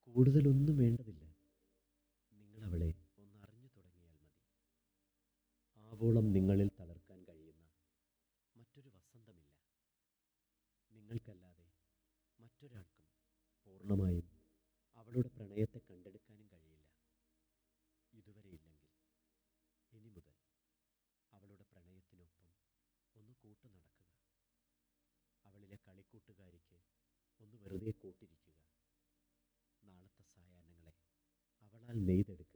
കൂടുതലൊന്നും വേണ്ടതില്ല നിങ്ങളവളെ ഒന്നറിഞ്ഞു തുടങ്ങിയാൽ മതി ആവോളം നിങ്ങളിൽ തളർക്കാൻ കഴിയുന്ന മറ്റൊരു വസന്തമില്ല നിങ്ങൾക്കല്ലാതെ മറ്റൊരാൾക്കും പൂർണ്ണമായും അവളുടെ പ്രണയത്തെ കണ്ടെടുക്കാനും കഴിയില്ല ഇതുവരെ ഇല്ലെങ്കിൽ ഇനി മുതൽ അവളുടെ പ്രണയത്തിനൊപ്പം ഒന്ന് കൂട്ടു നടക്കുക അവളിലെ കളിക്കൂട്ടുകാരിക്ക് ഒന്ന് വെറുതെ കൂട്ടിരിക്കുക നാളത്തെ സായാഹ്നങ്ങളെ അവളാൽ നെയ്തെടുക്കുക